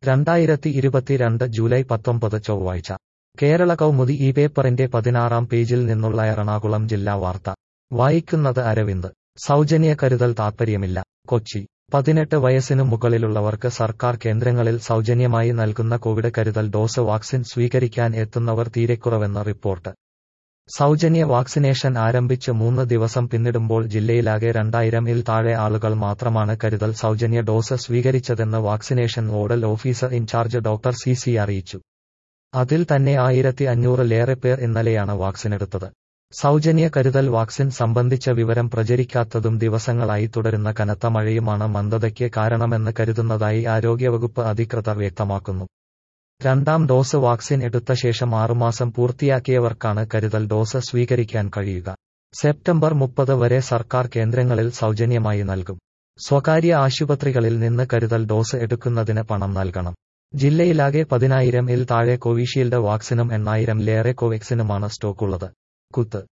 രണ്ടായിരത്തി ഇരുപത്തിരണ്ട് ജൂലൈ പത്തൊമ്പത് ചൊവ്വാഴ്ച കേരള കൗമുദി ഈ പേപ്പറിന്റെ പതിനാറാം പേജിൽ നിന്നുള്ള എറണാകുളം ജില്ലാ വാർത്ത വായിക്കുന്നത് അരവിന്ദ് സൗജന്യ കരുതൽ താൽപ്പര്യമില്ല കൊച്ചി പതിനെട്ട് വയസ്സിനു മുകളിലുള്ളവർക്ക് സർക്കാർ കേന്ദ്രങ്ങളിൽ സൗജന്യമായി നൽകുന്ന കോവിഡ് കരുതൽ ഡോസ് വാക്സിൻ സ്വീകരിക്കാൻ എത്തുന്നവർ തീരെക്കുറവെന്ന് റിപ്പോർട്ട് സൗജന്യ വാക്സിനേഷൻ ആരംഭിച്ച് മൂന്ന് ദിവസം പിന്നിടുമ്പോൾ ജില്ലയിലാകെ രണ്ടായിരം ഇൽ താഴെ ആളുകൾ മാത്രമാണ് കരുതൽ സൗജന്യ ഡോസ് സ്വീകരിച്ചതെന്ന് vaccination nodal officer incharge doctor C C അറിയിച്ചു അതിൽ തന്നെ ആയിരത്തി അഞ്ഞൂറിലേറെ പേർ ഇന്നലെയാണ് വാക്സിനെടുത്തത് സൗജന്യ കരുതൽ വാക്സിൻ സംബന്ധിച്ച വിവരം പ്രചരിക്കാത്തതും ദിവസങ്ങളായി തുടരുന്ന കനത്ത മഴയുമാണ് മന്ദതയ്ക്ക് കാരണമെന്ന് കരുതുന്നതായി ആരോഗ്യവകുപ്പ് അധികൃതർ വ്യക്തമാക്കുന്നു രണ്ടാം ഡോസ് വാക്സിൻ എടുത്ത ശേഷം ആറുമാസം പൂർത്തിയാക്കിയവർക്കാണ് കരുതൽ ഡോസ് സ്വീകരിക്കാൻ കഴിയുക സെപ്റ്റംബർ മുപ്പത് വരെ സർക്കാർ കേന്ദ്രങ്ങളിൽ സൗജന്യമായി നൽകും സ്വകാര്യ ആശുപത്രികളിൽ നിന്ന് കരുതൽ ഡോസ് എടുക്കുന്നതിന് പണം നൽകണം ജില്ലയിലാകെ പതിനായിരം ഇൽ താഴെ കോവിഷീൽഡ് വാക്സിനും എണ്ണായിരം ലേറെ കോവാക്സിനുമാണ് സ്റ്റോക്കുള്ളത് കുത്ത്